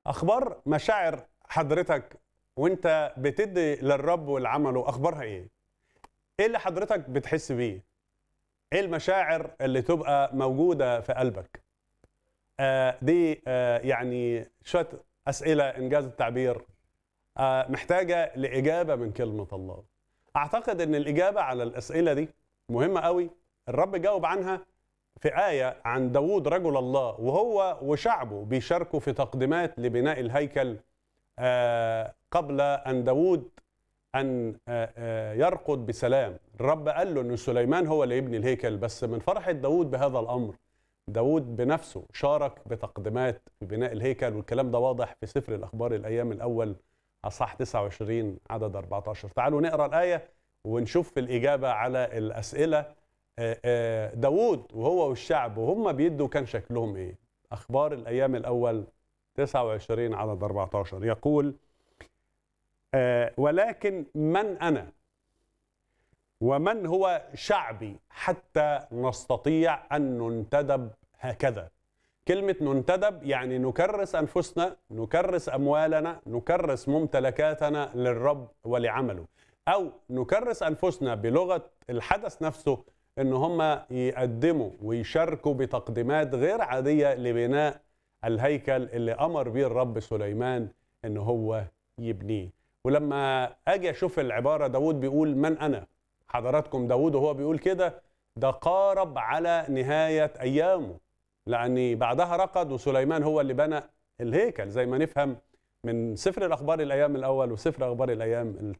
اخبار مشاعر حضرتك وانت بتدي للرب والعمله اخبارها ايه ايه اللي حضرتك بتحس بيه ايه المشاعر اللي تبقى موجوده في قلبك آه دي آه يعني شويه اسئله انجاز التعبير آه محتاجه لاجابه من كلمه الله اعتقد ان الاجابه على الاسئله دي مهمه قوي الرب جاوب عنها في آية عن داوود رجل الله وهو وشعبه بيشاركوا في تقديمات لبناء الهيكل آه قبل أن داوود أن آه آه يرقد بسلام الرب قال له أن سليمان هو اللي يبني الهيكل بس من فرحة داوود بهذا الأمر داوود بنفسه شارك بتقديمات في بناء الهيكل والكلام ده واضح في سفر الأخبار الأيام الأول أصح 29 عدد 14 تعالوا نقرأ الآية ونشوف الإجابة على الأسئلة داوود وهو والشعب وهم بيدوا كان شكلهم ايه اخبار الايام الاول 29 عدد 14 يقول ولكن من انا ومن هو شعبي حتى نستطيع ان ننتدب هكذا كلمة ننتدب يعني نكرس أنفسنا نكرس أموالنا نكرس ممتلكاتنا للرب ولعمله أو نكرس أنفسنا بلغة الحدث نفسه ان هم يقدموا ويشاركوا بتقديمات غير عاديه لبناء الهيكل اللي امر به الرب سليمان ان هو يبنيه ولما اجي اشوف العباره داود بيقول من انا حضراتكم داود وهو بيقول كده ده قارب على نهايه ايامه لان بعدها رقد وسليمان هو اللي بنى الهيكل زي ما نفهم من سفر الاخبار الايام الاول وسفر اخبار الايام